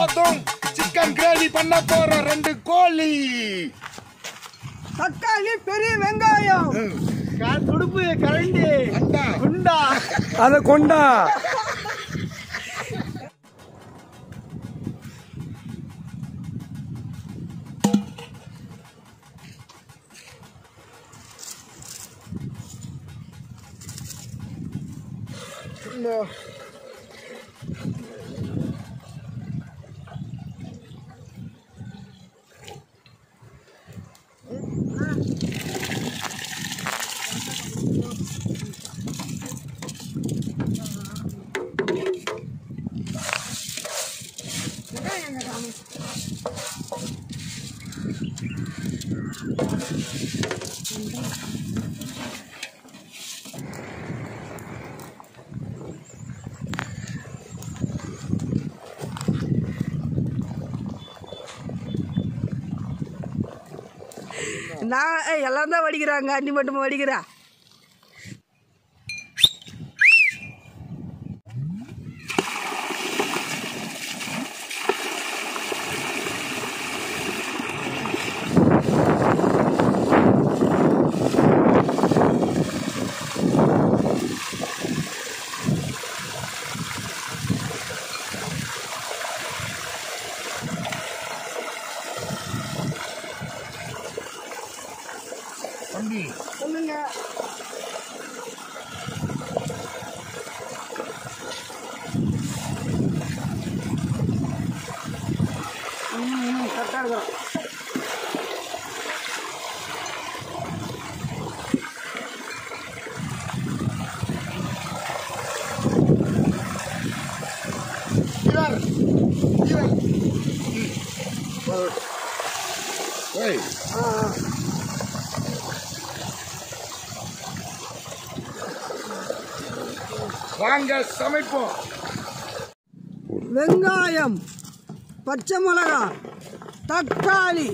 போதும் chicken gravy பண்ண போறோம் ரெண்டு கோழி தக்காளி பெரிய வெங்காயம் துடுப்பு கரண்டி அண்டா குண்டா அதை கொண்டா நான் ஏய், எல்லாம் தான் வடிக்கிறாங்க அண்ணி மட்டும் வடிக்கிறா தம்பி சொல்லுங்க கரெக்டாக இருக்கிறோம் இவர் இவர் ஏய் வாங்க சமைப்போம் வெங்காயம் பச்சை மிளகா தக்காளி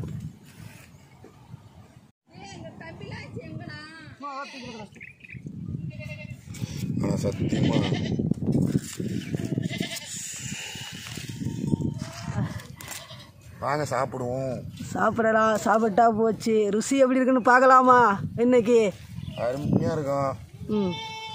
ஆ சத்தியமா வாங்க சாப்பிடுவோம் சாப்பிடலாம் சாப்பிட்டா போச்சு ருசி எப்படி இருக்குன்னு பார்க்கலாமா இன்னைக்கு அருமையா இருக்கும் ம்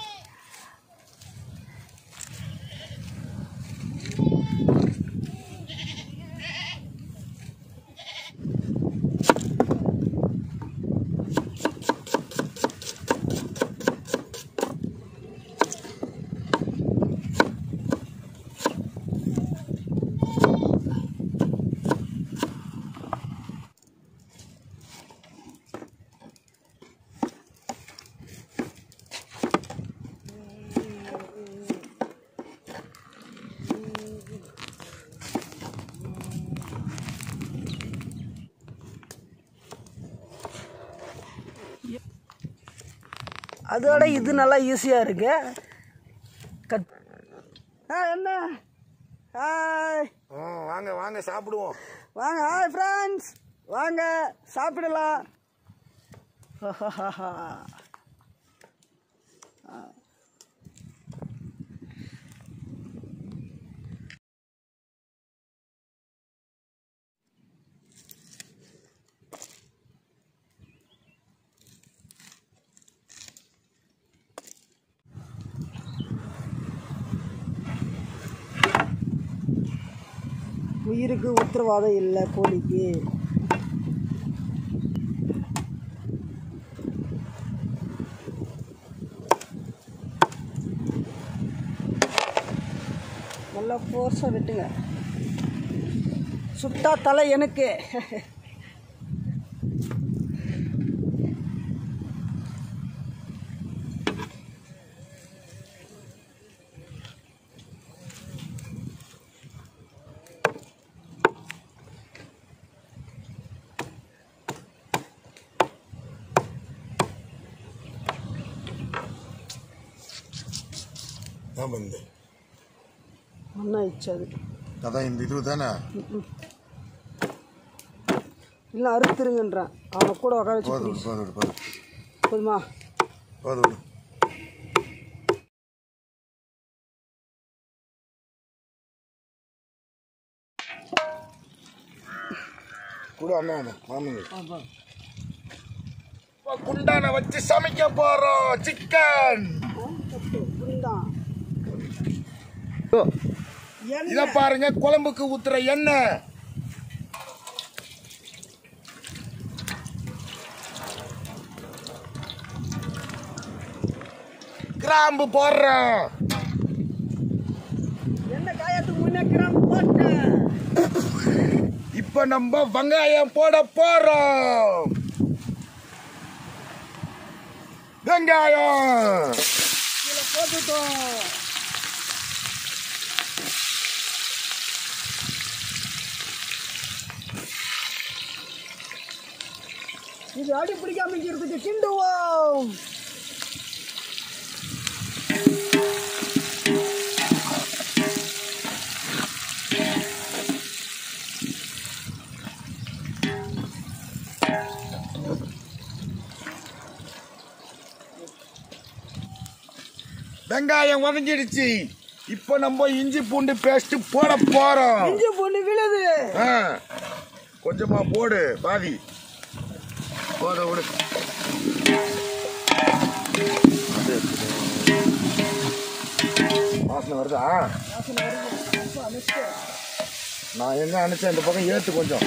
அதோட இது நல்லா ஈஸியாக இருக்கு கட் ஆ என்ன ஹாய் ஆ, வாங்க வாங்க சாப்பிடுவோம் வாங்க ஹாய் ஃப்ரெண்ட்ஸ் வாங்க சாப்பிடலாம் உயிருக்கு உத்தரவாதம் இல்லை கோழிக்கு நல்லா ஃபோர்ஸாக வெட்டுங்க சுட்டா தலை எனக்கு தான் வந்து மண்ணா இச்சது அதான் இந்த இது தானே இல்லை அறுத்துருங்கன்றான் அவனை கூட உட்கார வச்சு போதும் போதும் போதும் போதுமா போதும் கூட அண்ணா மாமி குண்டான வச்சு சமைக்க போறோம் சிக்கன் இத பாருங்க குழம்புக்கு ஊத்துற எண்ணெய் கிராம்பு போடுறோம் என்ன காயத்துக்கு முன்னே கிராம் போட்டேன் இப்ப நம்ம வெங்காயம் போட போறோம் வெங்காயம் இதில் போட்டுட்டோம் இது அடி பிடிக்காம இருக்கிறதுக்கு கிண்டுவோம் வெங்காயம் வதங்கிடுச்சு இப்ப நம்ம இஞ்சி பூண்டு பேஸ்ட் போட போறோம் இஞ்சி பொண்ணு விழுது ஆ, கொஞ்சமா போடு பாதி போட விடு வாசனை வருதா வாசனை வருது. அப்பா, next. நான் எங்க அனுப்பிச்சேன் இந்த பக்கம் ஏத்து கொஞ்சம்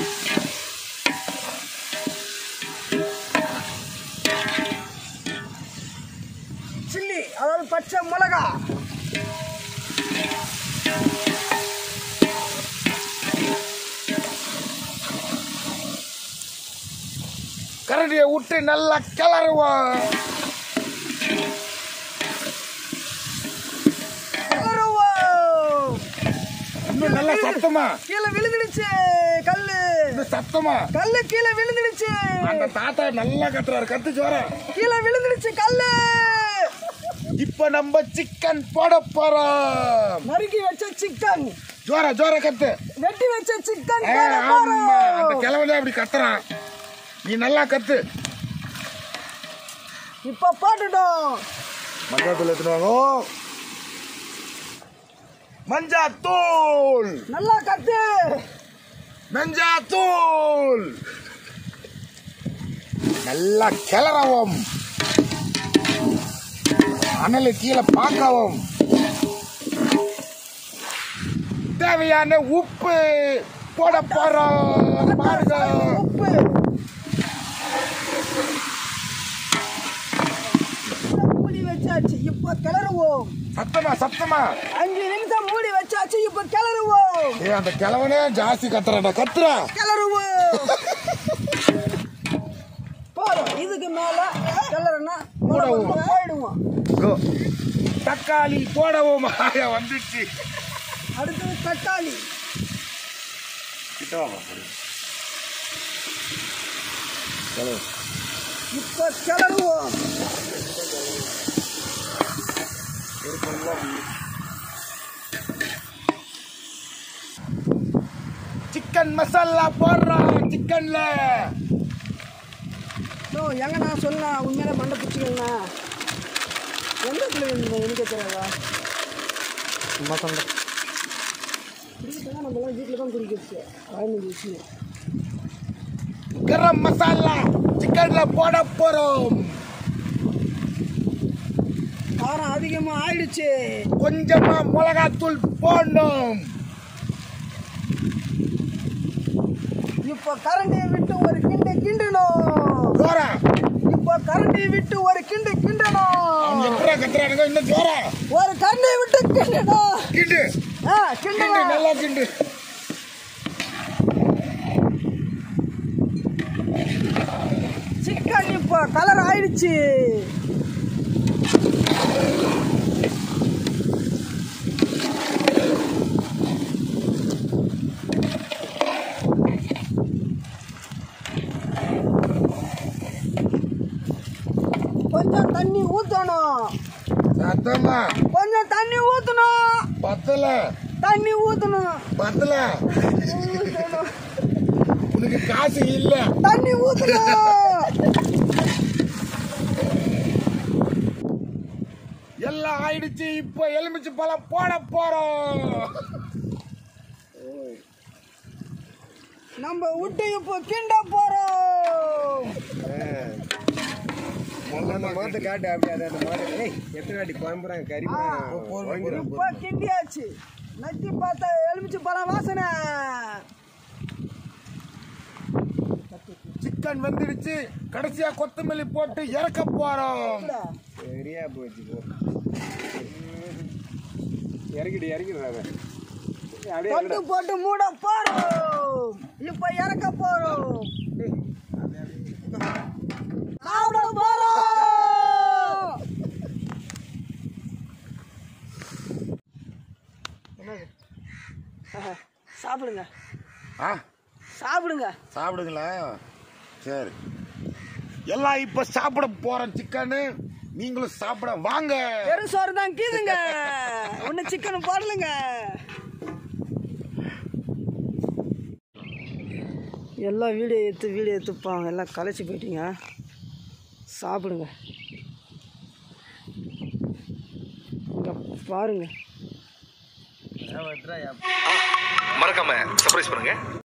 சில்லி அதாவது பச்சை மிளகா கரடியை விட்டு நல்லா கிளறுவோம் கருவோம். இன்னும் நல்லா சத்தமா கீழே விழுந்துடுச்சு கல்லு இன்னும் சத்தமா கல்லு கீழே விழுந்துடுச்சு அந்த தாத்தா நல்லா கத்துறாரு கத்து சோற கீழே விழுந்துடுச்சு கல்லு இப்ப நம்ம சிக்கன் போட போறோம் நறுக்கி வச்ச சிக்கன் ஜோர ஜோர கத்து வெட்டி வச்ச சிக்கன் ஏ, ஆமா அந்த கிழவனே அப்படி கத்துறான் நீ நல்லா கத்து இப்ப போட்டுட்டோம் மஞ்சாத்தூள் எடுத்துவாங்க மஞ்சாத்தூள் நல்லா கத்து மஞ்சாத்தூள் நல்லா கிளறவும் அனலு கீழே பார்க்கவும் தேவையான உப்பு போட போறோம் பாருங்க உப்பு மூடி வச்சாச்சு இப்ப கிளறுவோம் சத்தமா சத்தமா அஞ்சு நிமிஷம் மூடி வச்சாச்சு இப்ப கிளறுவோம் ஏ அந்த கிழவனே ஜாஸ்தி கத்துறான்டா கத்துறா கிளறுவோம் போதும் இதுக்கு மேல கிளறுனா மூடவும். போயிடுவோம் தக்காளி போடவும் ஆயா வந்துச்சு அடுத்தது தக்காளி கிட்ட வாங்க. கிளவு. இப்ப கிளறுவோம் சிக்கன் மசாலா போடுறோம் சிக்கன்ல ஓ எங்க நான் சொன்னா உண்மையில மண்டை பிடிச்சிக்கங்கண்ணா எந்த பிள்ளை எனக்கு தெரியாதா சும்மா சொந்த குடிக்கிறதுனா நம்மளாம் வீட்டில் தான் குடிக்கிறது பதினஞ்சு விஷயம் கரம் மசாலா சிக்கன்ல போட போறோம் காரம் அதிகமாக ஆயிடுச்சு கொஞ்சமா மிளகாத்தூள் போடணும் இப்போ கரண்டியை விட்டு ஒரு கிண்டு கிண்டணும் ஜோரா இப்போ கரண்டியை விட்டு ஒரு கிண்டு அவங்க கிண்டணும் எப்படா கத்துறானுங்க இன்னும் ஜோரா ஒரு கரண்டியை விட்டு கிண்டணும் கிண்டு ஆ கிண்டு கிண்டணும் நல்லா கிண்டு சிக்கன் இப்போ கலர் ஆயிடுச்சு கொஞ்சம் தண்ணி ஊத்தணும் சத்தமா கொஞ்சம் தண்ணி ஊத்தணும் பத்தல தண்ணி ஊத்தணும் பத்தல ஊத்தணும். உனக்கு காசு இல்ல தண்ணி ஊத்தணும் எல்லாம் ஆயிடுச்சு இப்போ எலுமிச்சை பழம் போட போறோம் நம்ம விட்டு இப்போ கிண்ட போறோம் அந்த மாட்டை காட்டு அப்படி அது அந்த மாடு ஏய் எத்தனை வாட்டி குழம்புறாங்க கறி இப்போ கிண்டியாச்சு நட்டி பார்த்தா எலுமிச்சு பழம் வாசனை சிக்கன் வெந்துடுச்சு கடைசியா கொத்தமல்லி போட்டு இறக்க போறோம் சரியா போச்சு போ இறக்கிடு இறக்கிடு அதை அப்படியே தொட்டு போட்டு மூட போறோம் இப்போ இறக்க போறோம் சாப்பிட போறோம் என்னது? ஆஹா, சாப்பிடுங்க ஆ சாப்பிடுங்க சாப்பிடுங்களா சரி எல்லாம் இப்ப சாப்பிட போறோம் சிக்கனு நீங்களும் சாப்பிட வாங்க வெறும் சோறு தான் கீதுங்க ஒன்றும் சிக்கன் போடலுங்க எல்லாம் வீடியோ எடுத்து வீடியோ எடுத்துப்பாங்க எல்லாம் களைச்சி போயிட்டீங்க சாப்பிடுங்க இங்க பாருங்க வெட்டுறா மறக்காம சர்ப்ரைஸ் பண்ணுங்க